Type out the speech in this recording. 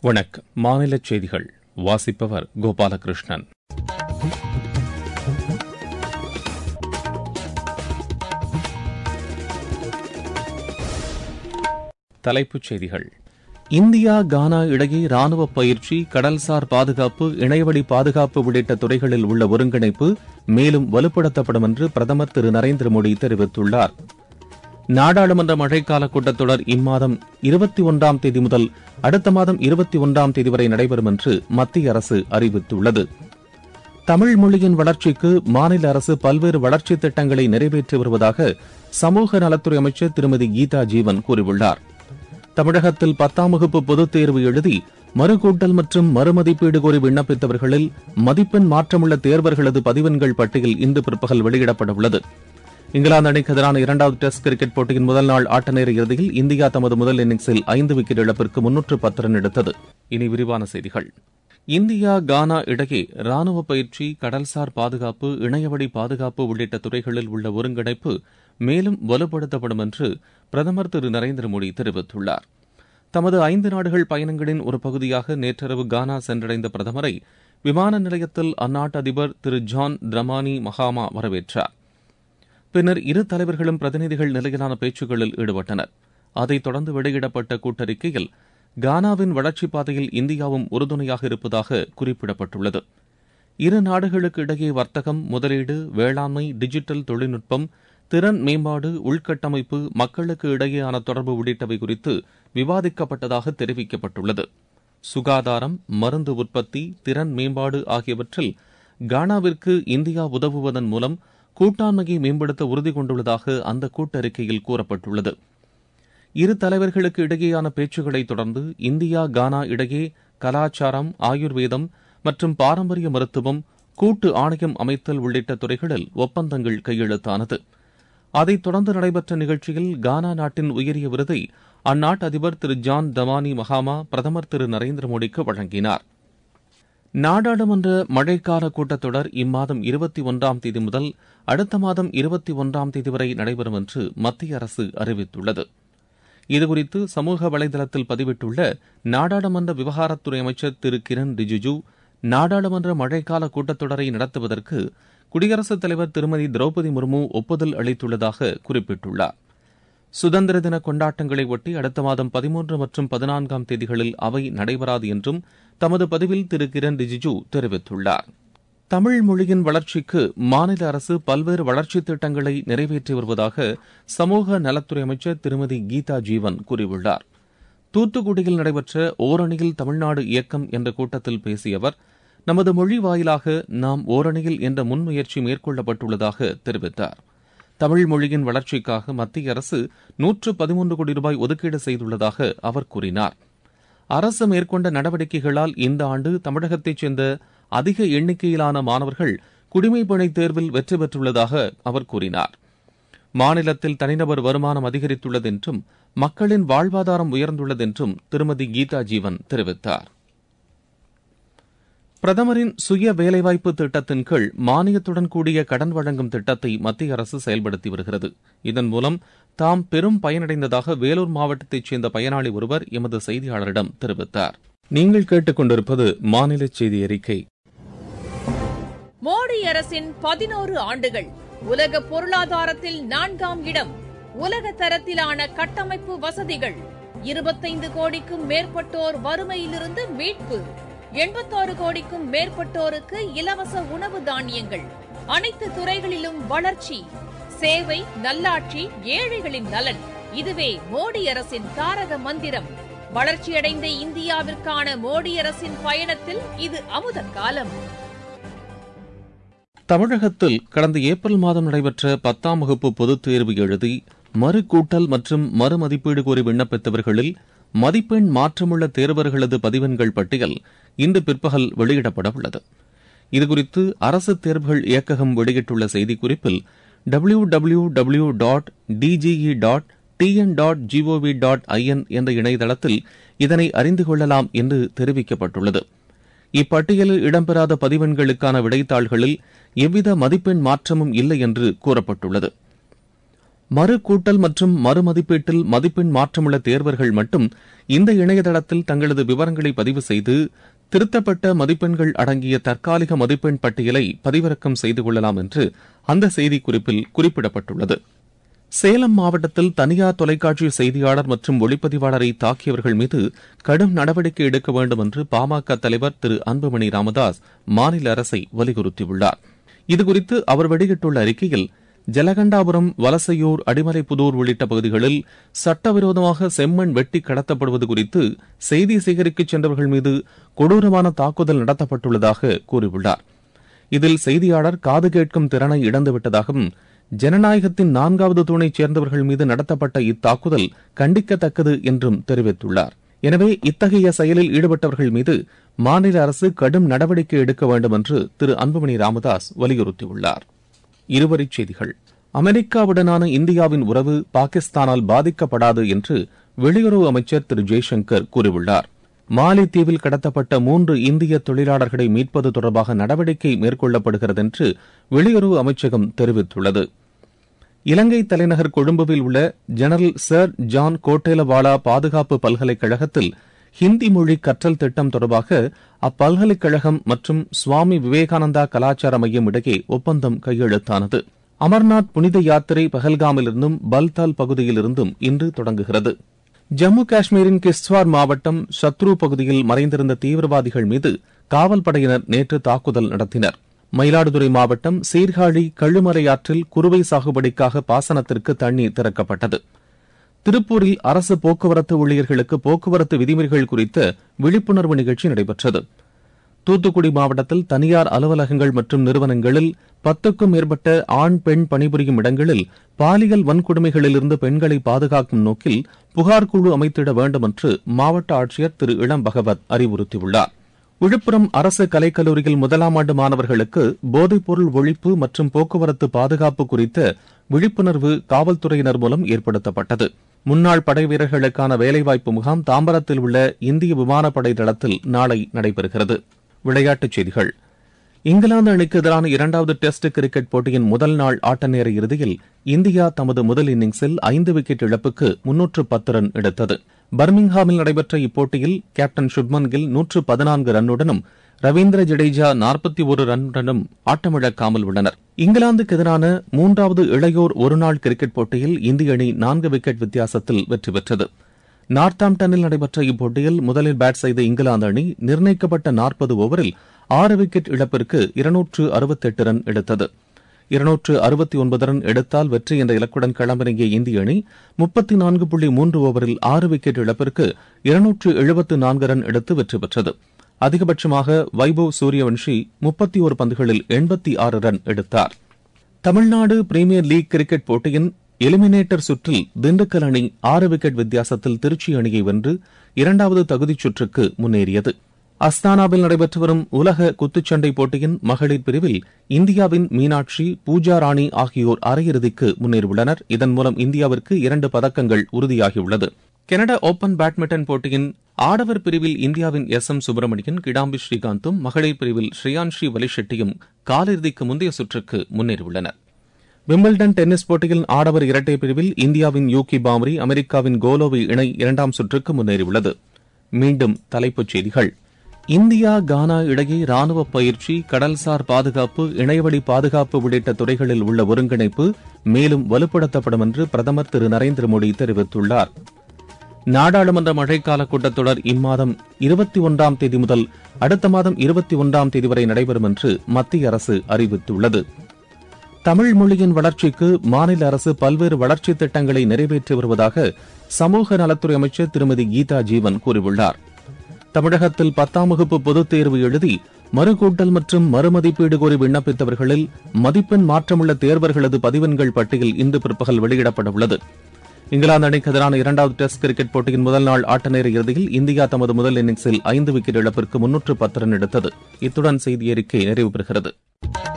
வணக்கம் மாநில செய்திகள் வாசிப்பவர் கோபாலகிருஷ்ணன் தலைப்புச் செய்திகள் இந்தியா கானா இடையே ராணுவ பயிற்சி கடல்சார் பாதுகாப்பு இணையவழி பாதுகாப்பு உள்ளிட்ட துறைகளில் உள்ள ஒருங்கிணைப்பு மேலும் வலுப்படுத்தப்படும் என்று பிரதமர் திரு நரேந்திர மோடி தெரிவித்துள்ளார் நாடாளுமன்ற மழைக்கால கூட்டத்தொடர் இம்மாதம் இருபத்தி ஒன்றாம் தேதி முதல் அடுத்த மாதம் இருபத்தி ஒன்றாம் தேதி வரை நடைபெறும் என்று மத்திய அரசு அறிவித்துள்ளது தமிழ் மொழியின் வளர்ச்சிக்கு மாநில அரசு பல்வேறு வளர்ச்சித் திட்டங்களை நிறைவேற்றி வருவதாக சமூக நலத்துறை அமைச்சர் திருமதி கீதா ஜீவன் கூறியுள்ளார் தமிழகத்தில் பத்தாம் வகுப்பு பொதுத் தேர்வு எழுதி மறுகூட்டல் மற்றும் மறுமதிப்பீடு கோரி விண்ணப்பித்தவர்களில் மதிப்பெண் மாற்றமுள்ள தேர்வர்களது பதிவெண்கள் பட்டியல் இன்று பிற்பகல் வெளியிடப்பட உள்ளது இங்கிலாந்து அணிக்கு எதிரான இரண்டாவது டெஸ்ட் கிரிக்கெட் போட்டியின் முதல் நாள் ஆட்ட நேர இறுதியில் இந்தியா தமது முதல் இன்னிங்ஸில் ஐந்து விக்கெட் இழப்பிற்கு முன்னூற்று பத்து ரன் எடுத்தது இனி விரிவான செய்திகள் இந்தியா கானா இடையே ராணுவ பயிற்சி கடல்சார் பாதுகாப்பு இணையவழி பாதுகாப்பு உள்ளிட்ட துறைகளில் உள்ள ஒருங்கிணைப்பு மேலும் வலுப்படுத்தப்படும் என்று பிரதமர் திரு நரேந்திர மோடி தெரிவித்துள்ளார் தமது ஐந்து நாடுகள் பயணங்களின் ஒரு பகுதியாக நேற்றிரவு கானா சென்றடைந்த பிரதமரை விமான நிலையத்தில் அந்நாட்டு அதிபர் திரு ஜான் திரமானி மகாமா வரவேற்றார் பின்னர் இரு தலைவர்களும் பிரதிநிதிகள் நிலையிலான பேச்சுக்களில் ஈடுபட்டனர் அதைத் தொடர்ந்து வெளியிடப்பட்ட கூட்டறிக்கையில் கானாவின் வளர்ச்சிப் பாதையில் இந்தியாவும் உறுதுணையாக இருப்பதாக குறிப்பிடப்பட்டுள்ளது இரு நாடுகளுக்கு இடையே வர்த்தகம் முதலீடு வேளாண்மை டிஜிட்டல் தொழில்நுட்பம் திறன் மேம்பாடு உள்கட்டமைப்பு மக்களுக்கு இடையேயான தொடர்பு உள்ளிட்டவை குறித்து விவாதிக்கப்பட்டதாக தெரிவிக்கப்பட்டுள்ளது சுகாதாரம் மருந்து உற்பத்தி திறன் மேம்பாடு ஆகியவற்றில் கானாவிற்கு இந்தியா உதவுவதன் மூலம் கூட்டாண்மையை மேம்படுத்த உறுதி கொண்டுள்ளதாக அந்த கூட்டறிக்கையில் கூறப்பட்டுள்ளது இரு தலைவர்களுக்கு இடையேயான பேச்சுக்களை தொடர்ந்து இந்தியா கானா இடையே கலாச்சாரம் ஆயுர்வேதம் மற்றும் பாரம்பரிய மருத்துவம் கூட்டு ஆணையம் அமைத்தல் உள்ளிட்ட துறைகளில் ஒப்பந்தங்கள் கையெழுத்தானது அதைத் தொடர்ந்து நடைபெற்ற நிகழ்ச்சியில் கானா நாட்டின் உயரிய விருதை அந்நாட்டு அதிபர் திரு ஜான் தமானி மகாமா பிரதமர் திரு நரேந்திர மோடிக்கு வழங்கினார் நாடாளுமன்ற மழைக்கால கூட்டத்தொடர் இம்மாதம் இருபத்தி ஒன்றாம் தேதி முதல் அடுத்த மாதம் இருபத்தி ஒன்றாம் தேதி வரை நடைபெறும் என்று மத்திய அரசு அறிவித்துள்ளது இதுகுறித்து சமூக வலைதளத்தில் பதிவிட்டுள்ள நாடாளுமன்ற விவகாரத்துறை அமைச்சர் திரு கிரண் ரிஜிஜு நாடாளுமன்ற மழைக்கால கூட்டத்தொடரை நடத்துவதற்கு குடியரசுத் தலைவர் திருமதி திரௌபதி முர்மு ஒப்புதல் அளித்துள்ளதாக குறிப்பிட்டுள்ளார் சுதந்திர தின கொண்டாட்டங்களை ஒட்டி அடுத்த மாதம் பதிமூன்று மற்றும் பதினான்காம் தேதிகளில் அவை நடைபெறாது என்றும் தமது பதிவில் திரு கிரண் ரிஜிஜு தெரிவித்துள்ளார் தமிழ் மொழியின் வளர்ச்சிக்கு மாநில அரசு பல்வேறு வளர்ச்சித் திட்டங்களை நிறைவேற்றி வருவதாக சமூக நலத்துறை அமைச்சர் திருமதி கீதா ஜீவன் கூறியுள்ளார் தூத்துக்குடியில் நடைபெற்ற ஓரணியில் தமிழ்நாடு இயக்கம் என்ற கூட்டத்தில் பேசிய அவர் நமது மொழி வாயிலாக நாம் ஓரணியில் என்ற முன்முயற்சி மேற்கொள்ளப்பட்டுள்ளதாக தெரிவித்தார் தமிழ் மொழியின் வளர்ச்சிக்காக மத்திய அரசு நூற்று பதிமூன்று கோடி ரூபாய் ஒதுக்கீடு செய்துள்ளதாக அவர் கூறினார் அரசு மேற்கொண்ட நடவடிக்கைகளால் இந்த ஆண்டு தமிழகத்தைச் சேர்ந்த அதிக எண்ணிக்கையிலான மாணவர்கள் குடிமைப்பணி தேர்வில் வெற்றி பெற்றுள்ளதாக அவர் கூறினார் மாநிலத்தில் தனிநபர் வருமானம் அதிகரித்துள்ளது என்றும் மக்களின் வாழ்வாதாரம் உயர்ந்துள்ளது என்றும் திருமதி கீதா ஜீவன் தெரிவித்தார் பிரதமரின் சுய வேலைவாய்ப்பு திட்டத்தின் கீழ் மானியத்துடன் கூடிய கடன் வழங்கும் திட்டத்தை மத்திய அரசு செயல்படுத்தி வருகிறது இதன் மூலம் தாம் பெரும் பயனடைந்ததாக வேலூர் மாவட்டத்தைச் சேர்ந்த பயனாளி ஒருவர் எமது செய்தியாளரிடம் தெரிவித்தார் நீங்கள் கேட்டுக்கொண்டிருப்பது மாநில செய்தி அறிக்கை மோடி அரசின் பதினோரு ஆண்டுகள் உலக பொருளாதாரத்தில் நான்காம் இடம் உலக தரத்திலான கட்டமைப்பு வசதிகள் இருபத்தைந்து கோடிக்கும் மேற்பட்டோர் வறுமையிலிருந்து மீட்பு எண்பத்தாறு கோடிக்கும் மேற்பட்டோருக்கு இலவச உணவு தானியங்கள் அனைத்து துறைகளிலும் வளர்ச்சி சேவை நல்லாட்சி ஏழைகளின் நலன் இதுவே மோடி அரசின் தாரக மந்திரம் வளர்ச்சியடைந்த இந்தியாவிற்கான மோடி அரசின் பயணத்தில் இது அமுத காலம் தமிழகத்தில் கடந்த ஏப்ரல் மாதம் நடைபெற்ற பத்தாம் வகுப்பு பொதுத் தேர்வு எழுதி மறுகூட்டல் மற்றும் மறுமதிப்பீடு கோரி விண்ணப்பித்தவர்களில் மதிப்பெண் மாற்றமுள்ள தேர்வர்களது பதிவெண்கள் பட்டியல் இன்று பிற்பகல் வெளியிடப்பட உள்ளது இதுகுறித்து அரசு தேர்வுகள் இயக்ககம் வெளியிட்டுள்ள செய்திக்குறிப்பில் W W W dot DGE dot TN dot GOV dot IN என்ற இணையதளத்தில் இதனை அறிந்து கொள்ளலாம் என்று தெரிவிக்கப்பட்டுள்ளது இப்பட்டியலில் இடம்பெறாத பதிவெண்களுக்கான விடைத்தாள்களில் எவ்வித மதிப்பெண் மாற்றமும் இல்லை என்று கூறப்பட்டுள்ளது மறு கூட்டல் மற்றும் மறுமதிப்பீட்டில் மதிப்பெண் மாற்றமுள்ள தேர்வர்கள் மட்டும் இந்த இணையதளத்தில் தங்களது விவரங்களை பதிவு செய்து திருத்தப்பட்ட மதிப்பெண்கள் அடங்கிய தற்காலிக மதிப்பெண் பட்டியலை பதிவிறக்கம் செய்து கொள்ளலாம் என்று அந்த செய்திக்குறிப்பில் குறிப்பிடப்பட்டுள்ளது சேலம் மாவட்டத்தில் தனியார் தொலைக்காட்சி செய்தியாளர் மற்றும் ஒளிப்பதிவாளரை தாக்கியவர்கள் மீது கடும் நடவடிக்கை எடுக்க வேண்டும் என்று பாமக தலைவர் திரு அன்புமணி ராமதாஸ் மாநில அரசை வலியுறுத்தியுள்ளார் இதுகுறித்து அவர் வெளியிட்டுள்ள அறிக்கையில் ஜலகண்டாபுரம் வலசையூர் அடிமலைப்புதூர் உள்ளிட்ட பகுதிகளில் சட்டவிரோதமாக செம்மண் வெட்டி கடத்தப்படுவது குறித்து செய்தி சேகரிக்கச் சென்றவர்கள் மீது கொடூரமான தாக்குதல் நடத்தப்பட்டுள்ளதாக கூறியுள்ளார் இதில் செய்தியாளர் காது கேட்கும் திறனை இழந்துவிட்டதாகவும் ஜனநாயகத்தின் நான்காவது தூணைச் சேர்ந்தவர்கள் மீது நடத்தப்பட்ட இத்தாக்குதல் கண்டிக்கத்தக்கது என்றும் தெரிவித்துள்ளார் எனவே இத்தகைய செயலில் ஈடுபட்டவர்கள் மீது மாநில அரசு கடும் நடவடிக்கை எடுக்க வேண்டும் என்று திரு அன்புமணி ராமதாஸ் வலியுறுத்தியுள்ளார் இருவரிச் செய்திகள் அமெரிக்காவுடனான இந்தியாவின் உறவு பாகிஸ்தானால் பாதிக்கப்படாது என்று வெளியுறவு அமைச்சர் திரு ஜெய்சங்கர் கூறியுள்ளார் மாலி தீவில் கடத்தப்பட்ட மூன்று இந்திய தொழிலாளர்களை மீட்பது தொடர்பாக நடவடிக்கை மேற்கொள்ளப்படுகிறது என்று வெளியுறவு அமைச்சகம் தெரிவித்துள்ளது இலங்கை தலைநகர் கொழும்புவில் உள்ள ஜெனரல் சர் ஜான் கோட்டேலவாலா பாதுகாப்பு பல்கலைக்கழகத்தில் ஹிந்தி மொழி கற்றல் திட்டம் தொடர்பாக அப்பல்கலைக்கழகம் மற்றும் சுவாமி விவேகானந்தா கலாச்சார மையம் இடையே ஒப்பந்தம் கையெழுத்தானது அமர்நாத் புனித யாத்திரை பஹல்காமிலிருந்தும் பல்தால் பகுதியிலிருந்தும் இன்று தொடங்குகிறது ஜம்மு காஷ்மீரின் கிஸ்வார் மாவட்டம் சத்ரு பகுதியில் மறைந்திருந்த தீவிரவாதிகள் மீது காவல் படையினர் நேற்று தாக்குதல் நடத்தினர் மயிலாடுதுறை மாவட்டம் சீர்காழி கழுமலை ஆற்றில் குறுவை சாகுபடிக்காக பாசனத்திற்கு தண்ணீர் திறக்கப்பட்டது திருப்பூரில் அரசு போக்குவரத்து ஊழியர்களுக்கு போக்குவரத்து விதிமுறைகள் குறித்த விழிப்புணர்வு நிகழ்ச்சி நடைபெற்றது தூத்துக்குடி மாவட்டத்தில் தனியார் அலுவலகங்கள் மற்றும் நிறுவனங்களில் பத்துக்கும் மேற்பட்ட ஆண் பெண் பணிபுரியும் இடங்களில் பாலியல் வன்கொடுமைகளிலிருந்து பெண்களை பாதுகாக்கும் நோக்கில் புகார் குழு அமைத்திட வேண்டும் என்று மாவட்ட ஆட்சியர் திரு இளம் பகவத் அறிவுறுத்தியுள்ளார் விழுப்புரம் அரசு கலைக்கல்லூரியில் முதலாம் ஆண்டு மாணவர்களுக்கு போதைப்பொருள் ஒழிப்பு மற்றும் போக்குவரத்து பாதுகாப்பு குறித்த விழிப்புணர்வு காவல்துறையினர் மூலம் ஏற்படுத்தப்பட்டது முன்னாள் படை வீரர்களுக்கான வேலைவாய்ப்பு முகாம் தாம்பரத்தில் உள்ள இந்திய விமானப்படை தளத்தில் நாளை நடைபெறுகிறது விளையாட்டுச் செய்திகள் இங்கிலாந்து அணிக்கு எதிரான இரண்டாவது டெஸ்ட் கிரிக்கெட் போட்டியின் முதல் நாள் ஆட்ட நேர இறுதியில் இந்தியா தமது முதல் இன்னிங்ஸில் ஐந்து விக்கெட் இழப்புக்கு முன்னூற்று பத்து ரன் எடுத்தது பர்மிங்ஹாமில் நடைபெற்ற இப்போட்டியில் கேப்டன் சுப்மன் கில் நூற்று பதினான்கு ரன்னுடனும் ரவீந்திர ஜடேஜா நாற்பத்தி ஒரு ரன்னுடனும் ஆட்டமிழக்காமல் உள்ளனர் இங்கிலாந்துக்கு எதிரான மூன்றாவது இளையோர் ஒருநாள் கிரிக்கெட் போட்டியில் இந்திய அணி நான்கு விக்கெட் வித்தியாசத்தில் வெற்றி பெற்றது நார்த்தாம்டனில் நடைபெற்ற இப்போட்டியில் முதலில் பேட் செய்த இங்கிலாந்து அணி நிர்ணயிக்கப்பட்ட நாற்பது ஓவரில் ஆறு விக்கெட் இழப்பிற்கு இருநூற்று அறுபத்தெட்டு ரன் எடுத்தது இருநூற்று அறுபத்தி ஒன்பது ரன் எடுத்தால் வெற்றி என்ற இலக்குடன் களமிறங்கிய இந்திய அணி முப்பத்தி நான்கு புள்ளி மூன்று ஓவரில் ஆறு விக்கெட் இழப்பிற்கு இருநூற்று எழுபத்து நான்கு ரன் எடுத்து வெற்றி பெற்றது அதிகபட்சமாக வைபவ் சூரியவன்ஷி முப்பத்தி ஒரு பந்துகளில் எண்பத்தி ஆறு ரன் எடுத்தார் தமிழ்நாடு பிரீமியர் லீக் கிரிக்கெட் போட்டியின் எலிமினேட்டர் சுற்றில் திண்டுக்கல் அணி ஆறு விக்கெட் வித்தியாசத்தில் திருச்சி அணியை வென்று இரண்டாவது தகுதிச் சுற்றுக்கு முன்னேறியது அஸ்தானாவில் நடைபெற்று வரும் உலக குத்துச்சண்டை போட்டியின் மகளிர் பிரிவில் இந்தியாவின் மீனாட்சி பூஜா ராணி ஆகியோர் அரையிறுதிக்கு முன்னேறியுள்ளனர் இதன் மூலம் இந்தியாவிற்கு இரண்டு பதக்கங்கள் உறுதியாகியுள்ளது கனடா ஓபன் பேட்மிண்டன் போட்டியின் ஆடவர் பிரிவில் இந்தியாவின் எஸ் எம் சுப்பிரமணியன் கிடாம்பி ஸ்ரீகாந்தும் மகளிர் பிரிவில் ஸ்ரீயான்ஷி வலிஷெட்டியும் காலிறுதிக்கு முந்தைய சுற்றுக்கு முன்னேறியுள்ளனர் விம்பிள்டன் டென்னிஸ் போட்டியில் ஆடவர் இரட்டை பிரிவில் இந்தியாவின் யூகி பாம்ரி அமெரிக்காவின் கோலோவி இணை இரண்டாம் சுற்றுக்கு முன்னேறியுள்ளது மீண்டும் தலைப்புச் செய்திகள் இந்தியா கானா இடையே ராணுவ பயிற்சி கடல்சார் பாதுகாப்பு இணையவழி பாதுகாப்பு உள்ளிட்ட துறைகளில் உள்ள ஒருங்கிணைப்பு மேலும் வலுப்படுத்தப்படும் என்று பிரதமர் திரு நரேந்திர மோடி தெரிவித்துள்ளார் நாடாளுமன்ற மழைக்கால கூட்டத்தொடர் இம்மாதம் இருபத்தி ஒன்றாம் தேதி முதல் அடுத்த மாதம் இருபத்தி ஒன்றாம் தேதி வரை நடைபெறும் என்று மத்திய அரசு அறிவித்துள்ளது தமிழ் மொழியின் வளர்ச்சிக்கு மாநில அரசு பல்வேறு வளர்ச்சித் திட்டங்களை நிறைவேற்றி வருவதாக சமூக நலத்துறை அமைச்சர் திருமதி கீதா ஜீவன் கூறியுள்ளார் தமிழகத்தில் பத்தாம் வகுப்பு பொதுத் தேர்வு எழுதி மறுகூட்டல் மற்றும் மறுமதிப்பீடு கோரி விண்ணப்பித்தவர்களில் மதிப்பெண் மாற்றமுள்ள தேர்வர்களது பதிவெண்கள் பட்டியல் இன்று பிற்பகல் வெளியிடப்பட உள்ளது இங்கிலாந்து அணிக்கு எதிரான இரண்டாவது டெஸ்ட் கிரிக்கெட் போட்டியின் முதல் நாள் ஆட்ட நேர இறுதியில் இந்தியா தமது முதல் இன்னிங்ஸில் ஐந்து விக்கெட் இழப்பிற்கு முன்னூற்று பத்து ரன் எடுத்தது இத்துடன் செய்தி அறிக்கை நிறைவு பெறுகிறது